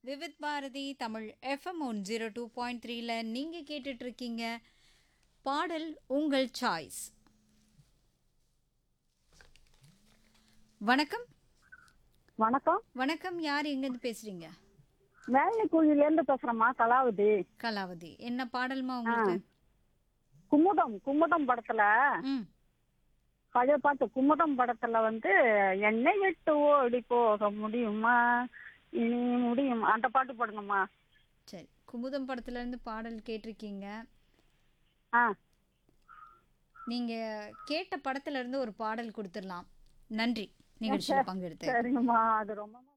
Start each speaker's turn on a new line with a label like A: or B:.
A: Vividh Bharati Tamil FM one zero two point த்ரீல நீங்கள் கேட்டுட்ருக்கீங்க பாடல் உங்கள் சாய்ஸ் வணக்கம்
B: வணக்கம்
A: வணக்கம் யார் எங்கேருந்து பேசுகிறீங்க
B: வேலை இருந்து பேசுறேம்மா கலாவதி
A: கலாவதி என்ன பாடல்மா உங்களுக்கு
B: குமுதம் குமுதம் படத்துல
A: ம்
B: பழைய பாட்டு குமுதம் படத்துல வந்து என்னை விட்டு ஓடி போக முடியுமா இனி முடியும் அந்த பாட்டு பாடுங்கம்மா
A: சரி குமுதம் படத்துலேருந்து பாடல் கேட்டிருக்கீங்க
B: ஆ
A: நீங்கள் கேட்ட படத்துல இருந்து ஒரு பாடல் கொடுத்துடலாம் நன்றி நிகழ்ச்சியில் பங்கெடுத்து
B: சரிங்கம்மா அது ரொம்ப